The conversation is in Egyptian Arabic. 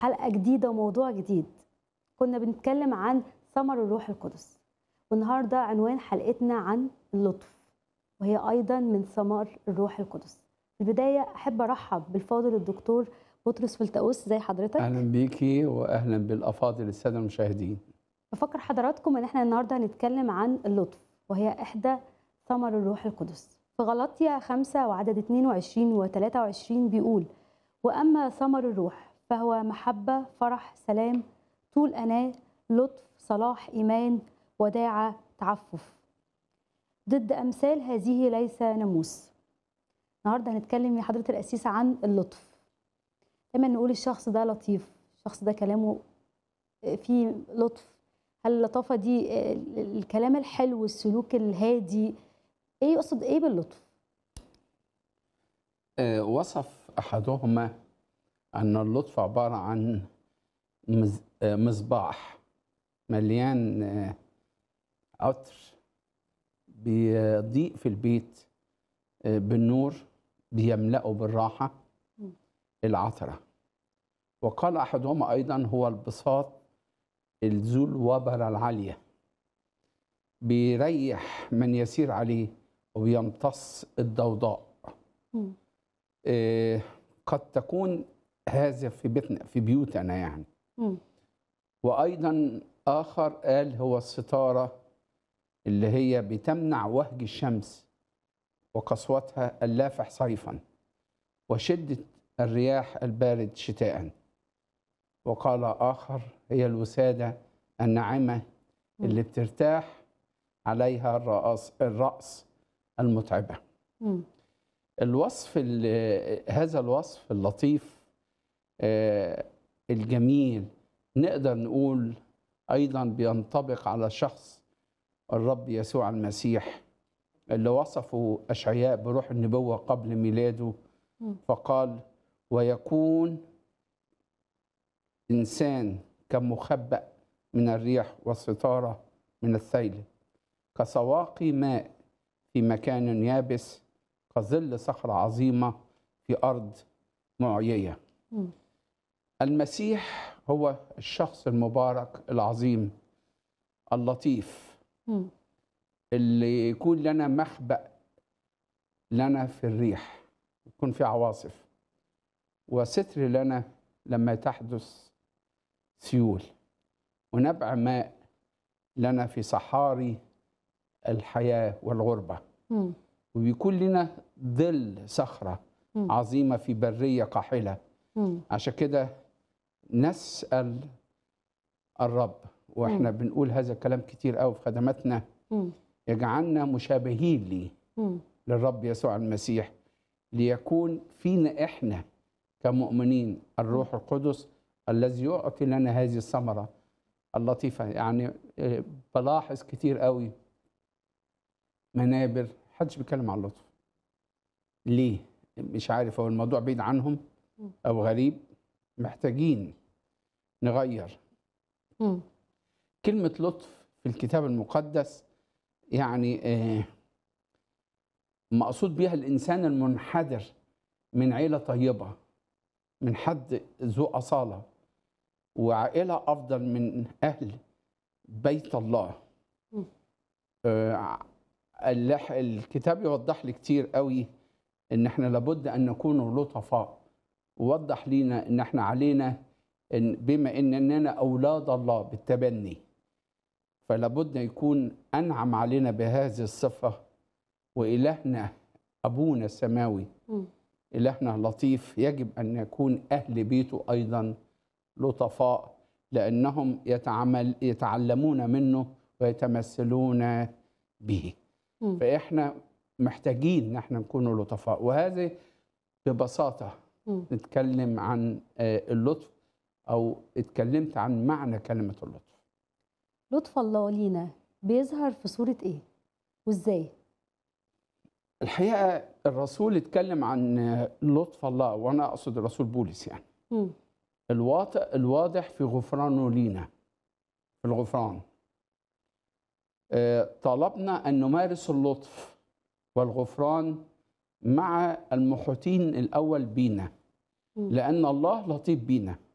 حلقة جديدة وموضوع جديد كنا بنتكلم عن ثمر الروح القدس والنهاردة عنوان حلقتنا عن اللطف وهي أيضا من ثمار الروح القدس في البداية أحب أرحب بالفاضل الدكتور بطرس فلتأوس زي حضرتك اهلا بيكي واهلا بالافاضل الساده المشاهدين بفكر حضراتكم ان احنا النهارده هنتكلم عن اللطف وهي احدى ثمر الروح القدس في غلطية 5 وعدد 22 و 23 بيقول واما ثمر الروح فهو محبة فرح سلام طول أناة لطف صلاح إيمان وداعة تعفف ضد أمثال هذه ليس ناموس النهارده هنتكلم يا حضرة القسيس عن اللطف دايما نقول الشخص ده لطيف الشخص ده كلامه فيه لطف هل اللطافة دي الكلام الحلو السلوك الهادي ايه يقصد ايه باللطف آه، وصف احدهما ان اللطف عباره عن مز- آه، مصباح مليان آه، عطر بيضيء في البيت آه، بالنور بيملأه بالراحه مم. العطره وقال احدهما ايضا هو البساط ذو الوبره العاليه بيريح من يسير عليه وبيمتص الضوضاء مم. آه، قد تكون هذا في بيتنا في بيوتنا يعني مم. وايضا اخر قال هو الستاره اللي هي بتمنع وهج الشمس وقسوتها اللافح صيفا وشده الرياح البارد شتاء وقال اخر هي الوساده الناعمه اللي بترتاح عليها الراس الراس المتعبه مم. الوصف ال- هذا الوصف اللطيف آه، الجميل نقدر نقول ايضا بينطبق على شخص الرب يسوع المسيح اللي وصفه اشعياء بروح النبوه قبل ميلاده مم. فقال ويكون انسان كمخبأ من الريح والستاره من الثيل كسواقي ماء في مكان يابس كظل صخرة عظيمة في أرض معيية مم. المسيح هو الشخص المبارك العظيم اللطيف مم. اللي يكون لنا مخبأ لنا في الريح يكون في عواصف وستر لنا لما تحدث سيول ونبع ماء لنا في صحاري الحياة والغربة مم. وبيكون لنا ظل صخرة مم. عظيمة في برية قاحلة مم. عشان كده نسأل الرب واحنا بنقول هذا الكلام كتير قوي في خدماتنا مم. يجعلنا مشابهين ليه مم. للرب يسوع المسيح ليكون فينا احنا كمؤمنين الروح القدس الذي يعطي لنا هذه الثمرة اللطيفة يعني آه، بلاحظ كتير قوي منابر محدش بيتكلم عن اللطف ليه مش عارف هو الموضوع بعيد عنهم او غريب محتاجين نغير مم. كلمة لطف في الكتاب المقدس يعني آه، مقصود بها الإنسان المنحدر من عيلة طيبة من حد ذو أصالة وعائلة أفضل من أهل بيت الله مم. آه، الح- الكتاب يوضح لي كتير قوي ان احنا لابد ان نكون لطفاء ووضح لينا ان احنا علينا إن بما اننا اولاد الله بالتبني فلابد يكون انعم علينا بهذه الصفه والهنا ابونا السماوي مم. إلهنا لطيف يجب أن يكون أهل بيته أيضا لطفاء لأنهم يتعامل يتعلمون منه ويتمثلون به مم. فإحنا محتاجين ان احنا نكون لطفاء وهذه ببساطة مم. نتكلم عن آه، اللطف أو اتكلمت عن معنى كلمة اللطف لطف الله لينا بيظهر في صورة ايه وازاي الحقيقة الرسول اتكلم عن آه، لطف الله وأنا أقصد الرسول بولس يعني مم. الواضح الواضح في غفرانه لينا في الغفران آه، طلبنا أن نمارس اللطف والغفران مع المحيطين الأول بينا مم. لأن الله لطيف بينا